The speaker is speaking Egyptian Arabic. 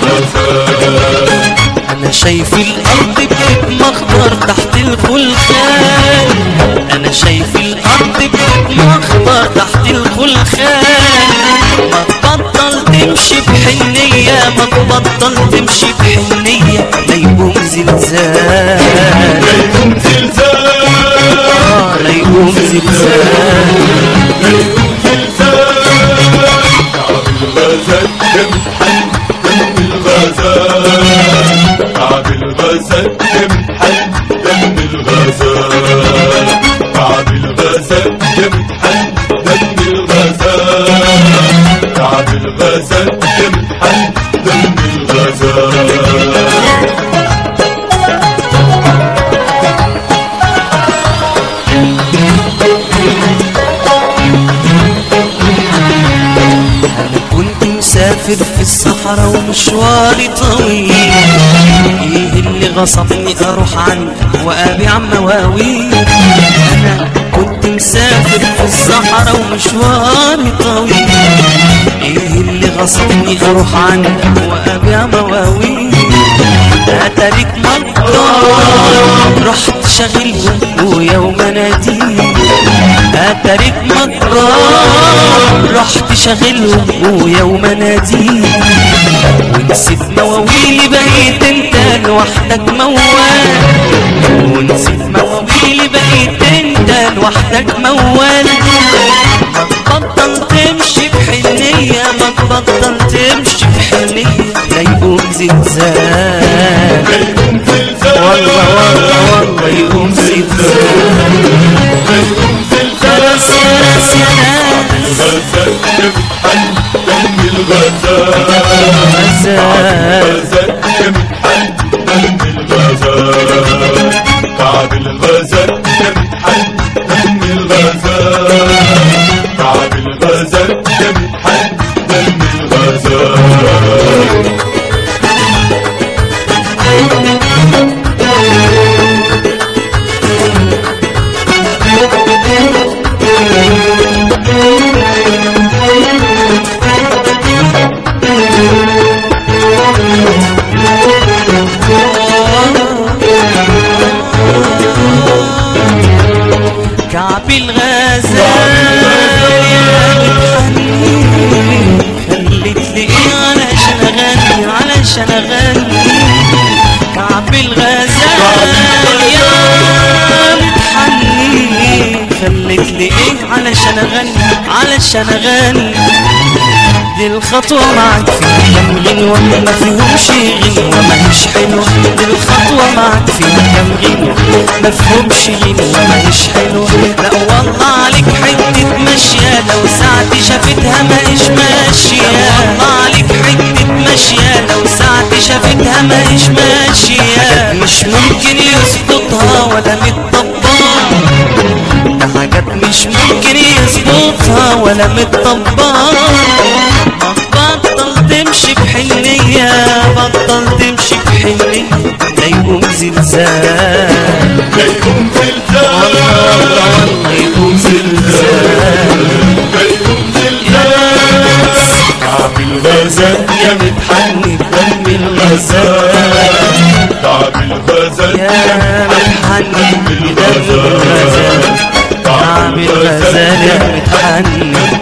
الغزال انا شايف الارض بتتمخضر تحت الخلخال انا شايف الارض بتتمخضر تحت الخلخال ما تبطل تمشي بحنية ما تبطل تمشي بحنية لا يقوم زلزال ليكم زلزال آه، لا يقوم زلزال ليكم زلزال كعب الغزال دم حن دم الغزال كعب الغزال دم حن دم الغزال كعب الغزال دم حن دم الغزال كعب الغزال دم حن دم الغزال أنا كنت مسافر في الصحراء ومشواري طويل إيه اللي غصبني أروح عنك وأبيع مواويل أنا كنت مسافر في الصحراء ومشواري طويل إيه اللي غصبني أروح عنك وأبيع مواويل أتاريك مقدار رحت شغلهم ويوم ناديل أتاريك مقدار رحت شغلهم ويوم ناديل ونسيت مواويلي بقيت انت لوحدك موال ونسيت مواويلي بقيت انت لوحدك موال ما تبطل تمشي بحنية ما تبطل تمشي بحنية لا يقوم زلزال ليكم زلزال والله والله والله يقوم زلزال ليكم زلزال ناس يا ناس يا ناس الغزال دم حن دم الغزال غزال الغزال دم حن دم الغزال كعب الغزال دم حن دم الغزال كعب الغزال دم حن دم الغزال كعب الغزال يا متحني خليت لي ايه علشان اغني علشان اغني كعب الغزال يا متحني خليت لي ايه علشان اغني علشان اغني دي الخطوة معك فيها كم غنوة ما فيهمش غنوة ماهيش حلوة دي الخطوة معك فيها كم غنوة ما فيهمش غنوة ماهيش حلوة لا والله عليك حتة ماشية لو ساعتي شافتها ماهيش ماشية والله عليك حتة ماشية لو ساعتي شافتها ماهيش ماشية مش ممكن يظبطها ولا متطبقة ده حاجات مش ممكن يظبطها ولا متطبقة بطل تمشي بحنية بطل تمشي بحنية لا يقوم زلزال ليكم زلزال والله يقوم زلزال ليكم زلزال كعب الغزال يا متحني بدم الغزال كعب الغزال يا متحني بدم الغزال عامل غزال يا متحني